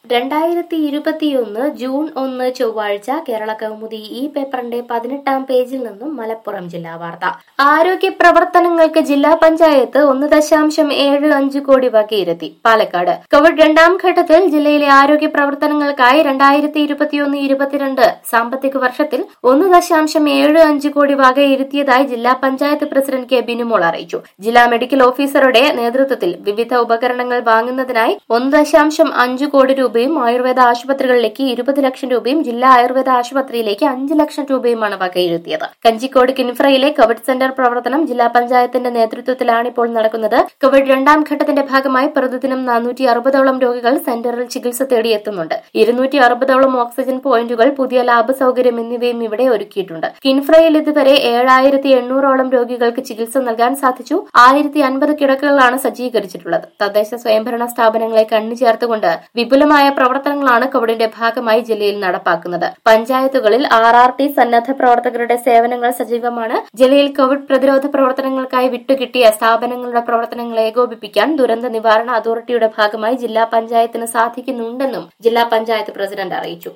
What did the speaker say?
രണ്ടായിരത്തി ഇരുപത്തിയൊന്ന് ജൂൺ ഒന്ന് ചൊവ്വാഴ്ച കേരള കൗമുദി ഈ പേപ്പറിന്റെ പതിനെട്ടാം പേജിൽ നിന്നും മലപ്പുറം ജില്ലാ വാർത്ത ആരോഗ്യ പ്രവർത്തനങ്ങൾക്ക് ജില്ലാ പഞ്ചായത്ത് ഒന്ന് ദശാംശം ഏഴ് അഞ്ച് കോടി വകയിരുത്തി പാലക്കാട് കോവിഡ് രണ്ടാം ഘട്ടത്തിൽ ജില്ലയിലെ ആരോഗ്യ പ്രവർത്തനങ്ങൾക്കായി രണ്ടായിരത്തി ഇരുപത്തിയൊന്ന് ഇരുപത്തിരണ്ട് സാമ്പത്തിക വർഷത്തിൽ ഒന്ന് ദശാംശം ഏഴ് അഞ്ച് കോടി വകയിരുത്തിയതായി ജില്ലാ പഞ്ചായത്ത് പ്രസിഡന്റ് കെ ബിനുമോൾ അറിയിച്ചു ജില്ലാ മെഡിക്കൽ ഓഫീസറുടെ നേതൃത്വത്തിൽ വിവിധ ഉപകരണങ്ങൾ വാങ്ങുന്നതിനായി ഒന്ന് ദശാംശം അഞ്ച് കോടി രൂപയും ആയുർവേദ ആശുപത്രികളിലേക്ക് ഇരുപത് ലക്ഷം രൂപയും ജില്ലാ ആയുർവേദ ആശുപത്രിയിലേക്ക് അഞ്ച് ലക്ഷം രൂപയുമാണ് വകയിരുത്തിയത് കഞ്ചിക്കോട് കിൻഫ്രയിലെ കോവിഡ് സെന്റർ പ്രവർത്തനം ജില്ലാ പഞ്ചായത്തിന്റെ നേതൃത്വത്തിലാണ് ഇപ്പോൾ നടക്കുന്നത് കോവിഡ് രണ്ടാം ഘട്ടത്തിന്റെ ഭാഗമായി പ്രതിദിനം നാനൂറ്റി അറുപതോളം രോഗികൾ സെന്ററിൽ ചികിത്സ തേടിയെത്തുന്നുണ്ട് ഇരുന്നൂറ്റി അറുപതോളം ഓക്സിജൻ പോയിന്റുകൾ പുതിയ ലാബ് സൗകര്യം എന്നിവയും ഇവിടെ ഒരുക്കിയിട്ടുണ്ട് കിൻഫ്രയിൽ ഇതുവരെ ഏഴായിരത്തി എണ്ണൂറോളം രോഗികൾക്ക് ചികിത്സ നൽകാൻ സാധിച്ചു ആയിരത്തി അൻപത് കിടക്കകളാണ് സജ്ജീകരിച്ചിട്ടുള്ളത് തദ്ദേശ സ്വയംഭരണ സ്ഥാപനങ്ങളെ കണ്ണു ചേർത്തുകൊണ്ട് വിപുലമായ പ്രവർത്തനങ്ങളാണ് കോവിഡിന്റെ ഭാഗമായി ജില്ലയിൽ നടപ്പാക്കുന്നത് പഞ്ചായത്തുകളിൽ ആർ ആർ ടി സന്നദ്ധ പ്രവർത്തകരുടെ സേവനങ്ങൾ സജീവമാണ് ജില്ലയിൽ കോവിഡ് പ്രതിരോധ പ്രവർത്തനങ്ങൾക്കായി വിട്ടുകിട്ടിയ സ്ഥാപനങ്ങളുടെ പ്രവർത്തനങ്ങൾ ഏകോപിപ്പിക്കാൻ ദുരന്ത നിവാരണ അതോറിറ്റിയുടെ ഭാഗമായി ജില്ലാ പഞ്ചായത്തിന് സാധിക്കുന്നുണ്ടെന്നും ജില്ലാ പഞ്ചായത്ത് പ്രസിഡന്റ് അറിയിച്ചു